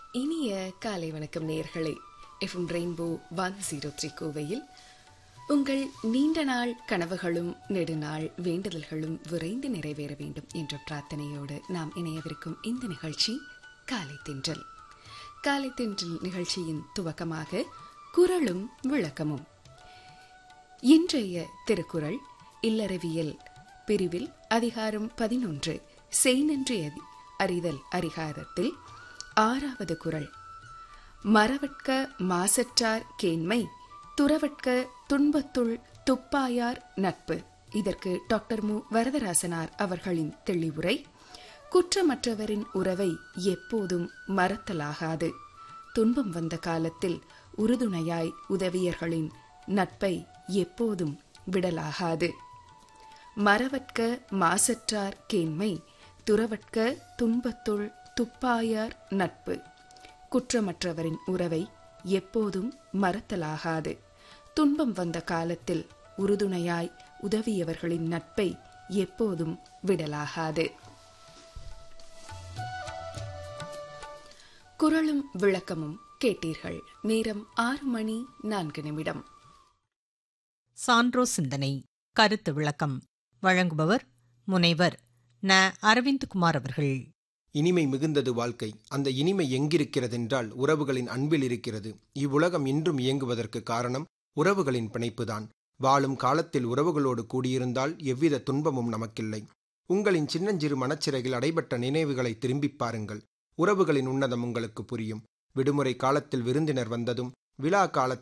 இனிய காலை வணக்கம் நேயர்களே FM rainbow one zero three கோவையில் உங்கள் நீண்ட நாள் கனவுகளும் நெடுநாள் வேண்டுதல்களும் விரைந்து நிறைவேற வேண்டும் என்ற பிரார்த்தனையோடு நாம் இணையவிருக்கும் இந்த நிகழ்ச்சி காலை தென்றல் காலை தென்றல் நிகழ்ச்சியின் துவக்கமாக குரலும் விளக்கமும் இன்றைய திருக்குறள் இல்லறவியல் பிரிவில் அதிகாரம் பதினொன்று செய்நன்றி அறி- அறிதல் அதிகாரத்தில் ஆறாவது குறள் மறவட்க மாசற்றார் கேண்மை துறவட்க துன்பத்துள் துப்பாயார் நட்பு இதற்கு டாக்டர் மு வரதராசனார் அவர்களின் தெளிவுரை குற்றமற்றவரின் உறவை எப்போதும் மறத்தலாகாது துன்பம் வந்த காலத்தில் உறுதுணையாய் உதவியர்களின் நட்பை எப்போதும் விடலாகாது மறவற்க மாசற்றார் கேண்மை துறவற்க துன்பத்துள் துப்பாயார் நட்பு குற்றமற்றவரின் உறவை எப்போதும் மறத்தலாகாது துன்பம் வந்த காலத்தில் உறுதுணையாய் உதவியவர்களின் நட்பை எப்போதும் விடலாகாது குரலும் விளக்கமும் கேட்டீர்கள் நேரம் ஆறு மணி நான்கு நிமிடம் சான்றோ சிந்தனை கருத்து விளக்கம் வழங்குபவர் முனைவர் ந அரவிந்த்குமார் அவர்கள் இனிமை மிகுந்தது வாழ்க்கை அந்த இனிமை எங்கிருக்கிறதென்றால் உறவுகளின் அன்பில் இருக்கிறது இவ்வுலகம் இன்றும் இயங்குவதற்கு காரணம் உறவுகளின் பிணைப்புதான் வாழும் காலத்தில் உறவுகளோடு கூடியிருந்தால் எவ்வித துன்பமும் நமக்கில்லை உங்களின் சின்னஞ்சிறு மனச்சிறையில் அடைபட்ட நினைவுகளை திரும்பிப் பாருங்கள் உறவுகளின் உன்னதம் உங்களுக்கு புரியும் விடுமுறை காலத்தில் விருந்தினர் வந்ததும் விழா காலத்தில்